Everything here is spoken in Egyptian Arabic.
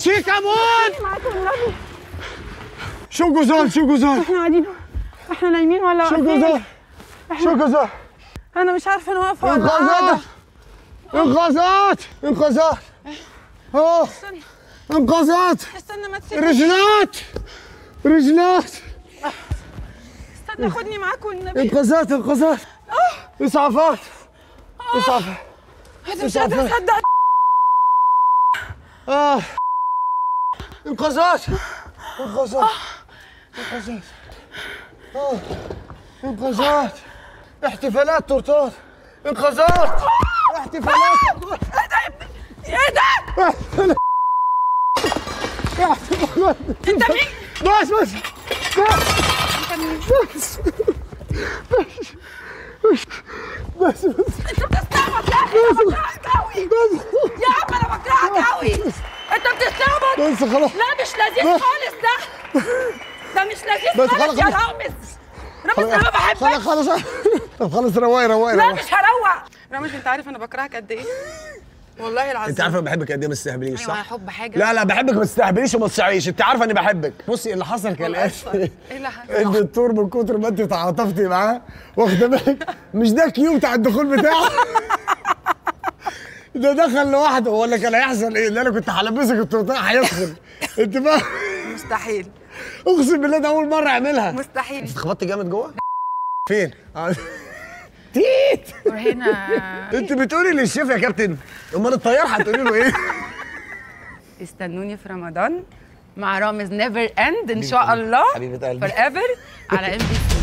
شيك اموت معاكم النبي شو جوزان شو جوزان احنا قاعدين احنا نايمين ولا شو واقفين؟ جوزان شو جوزان انا مش عارفه انا واقفه ولا انقاذات قاعدة. انقاذات انقاذات اه استنى انقاذات استنى ما تسيبني رجلات رجلات استنى خدني معاكم النبي انقاذات انقاذات اسعافات اسعافات انا مش قادره اصدق اه انقاذات انقاذات انقاذات اه انقاذات احتفالات تورتات انقاذات احتفالات ايه ده احتفالات احتفالات انت مين بس بس بس بس انت بتستعبط يا اخي انا بكرهك قوي يا عم انا بكرهك قوي انت بتستعبط بس خلاص لا مش لذيذ خالص ده ده مش لذيذ بس خالص يا خلاص. رامز رامز انا ما خلاص بحبك خلاص طب خلاص رواي رواي لا رواي مش هروق رامز انت عارف انا بكرهك قد ايه والله العظيم انت عارفه انا بحبك قد ايه ما تستهبليش ايوه صح؟ انا حب حاجه لا لا بحبك ما تستهبليش وما تصعيش انت عارفه اني بحبك بصي اللي حصل كان والله أسفة. ايه اللي حصل؟ الدكتور من كتر ما انت تعاطفتي معاه واخده بالك مش ده كيو بتاع الدخول بتاعه ده دخل لوحده ولا كان هيحصل ايه؟ اللي انا كنت هلبسك التورتيه هيدخل انت فاهم؟ مستحيل اقسم بالله ده اول مره اعملها مستحيل اتخبطت جامد جوه؟ فين؟ آه. تيت وهنا انت بتقولي للشيف يا كابتن امال الطيار هتقولي له ايه؟ استنوني في رمضان مع رامز نيفر اند ان شاء الله حبيبة قلبي. فور ايفر على ام بي سي